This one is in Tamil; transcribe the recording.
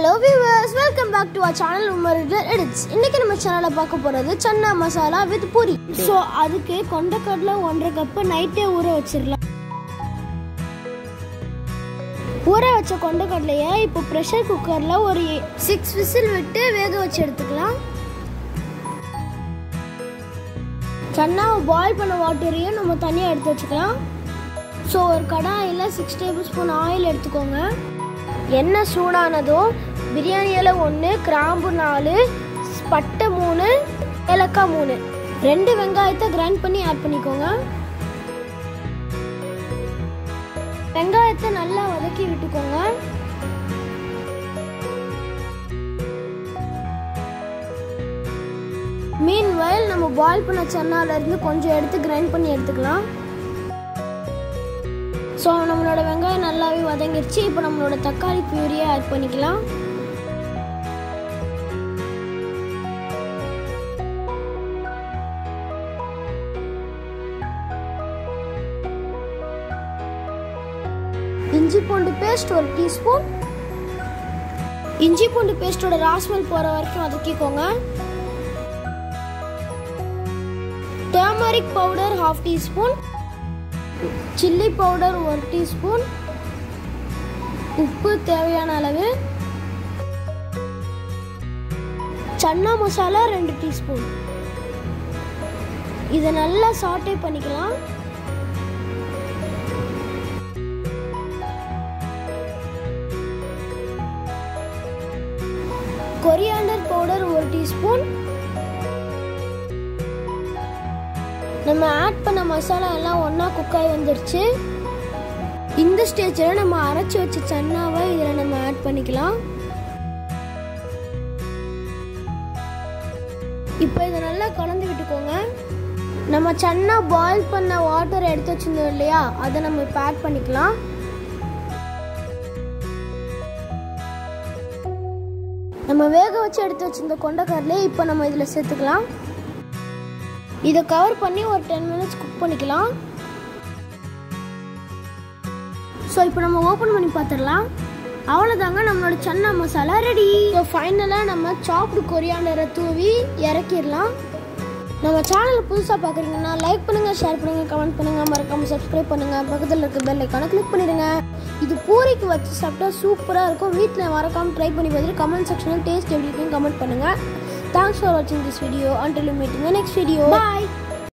hello viewers welcome back to our channel Umar edits இன்னைக்கு நம்ம சேனலில் பார்க்க போகிறது சன்னா மசாலா வித் பூரி ஸோ அதுக்கு கொண்டக்கடலை ஒன்றரை கப்பு நைட்டே ஊற வச்சிடலாம் ஊற வச்ச கொண்டக்கடலையை இப்போ ப்ரெஷர் குக்கரில் ஒரு சிக்ஸ் விசில் விட்டு வேக வச்சு எடுத்துக்கலாம் சன்னாவை பாயில் பண்ண வாட்டரையும் நம்ம தனியாக எடுத்து வச்சுக்கலாம் ஸோ ஒரு கடாயில் சிக்ஸ் டேபிள் ஸ்பூன் ஆயில் எடுத்துக்கோங்க எண்ணெய் சூடானதும் பிரியாணி இலை ஒன்று கிராம்பு நாலு பட்டை மூணு ஏலக்காய் மூணு ரெண்டு வெங்காயத்தை கிரைண்ட் பண்ணி ஆட் பண்ணிக்கோங்க வெங்காயத்தை நல்லா வதக்கி விட்டுக்கோங்க மீன் வயல் நம்ம பாயில் பண்ண சன்னால இருந்து கொஞ்சம் எடுத்து கிரைண்ட் பண்ணி எடுத்துக்கலாம் ஸோ நம்மளோட வெங்காயம் நல்லாவே வதங்கிருச்சு இப்போ நம்மளோட தக்காளி பியூரியை ஆட் பண்ணிக்கலாம் இஞ்சி பூண்டு பேஸ்ட் ஒரு டீஸ்பூன் இஞ்சி பூண்டு பேஸ்டோட ராஸ்மெல் போகிற வரைக்கும் வதக்கிக்கோங்க turmeric powder half teaspoon chilli powder ஒரு டீஸ்பூன் உப்பு தேவையான அளவு சன்னா மசாலா ரெண்டு டீஸ்பூன் இதை நல்லா சாட்டே பண்ணிக்கலாம் கொரியாண்டர் பவுடர் ஒரு டீஸ்பூன் நம்ம ஆட் பண்ண மசாலா எல்லாம் ஒன்றா குக்காய் வந்துருச்சு இந்த ஸ்டேஜில் நம்ம அரைச்சி வச்ச சன்னாவை இதில் நம்ம ஆட் பண்ணிக்கலாம் இப்போ இதை நல்லா கலந்து விட்டுக்கோங்க நம்ம சன்னா பாயில் பண்ண வாட்டர் எடுத்து வச்சிருந்தோம் இல்லையா அதை நம்ம இப்போ ஆட் பண்ணிக்கலாம் நம்ம வேக வச்சு எடுத்து வச்சிருந்த கொண்டக்கடலையை இப்போ நம்ம இதில் சேர்த்துக்கலாம் இதை கவர் பண்ணி ஒரு டென் மினிட்ஸ் குக் பண்ணிக்கலாம் ஸோ இப்போ நம்ம ஓப்பன் பண்ணி பார்த்துடலாம் அவ்வளோதாங்க நம்மளோட சன்னா மசாலா ரெடி ஸோ ஃபைனலாக நம்ம சாப்டு கொரியாண்டரை தூவி இறக்கிடலாம் நம்ம சேனலை புதுசாக பார்க்குறீங்கன்னா லைக் பண்ணுங்கள் ஷேர் பண்ணுங்கள் கமெண்ட் பண்ணுங்கள் மறக்காமல் சப்ஸ்கிரைப் பண்ணுங்கள் பக்கத்தில் இருக்க பெல் ஐக்கானை கிளிக் பண்ணிடுங்க இது பூரிக்கு வச்சு சாப்பிட்டா சூப்பராக இருக்கும் வீட்டில் மறக்காமல் ட்ரை பண்ணி பார்த்துட்டு கமெண்ட் செக்ஷனில் டேஸ்ட் எப்படி இருக்குன்னு கமெண்ட் பண்ணுங்கள் தேங்க்ஸ் ஃபார் வாட்சிங் this video until meeting next video bye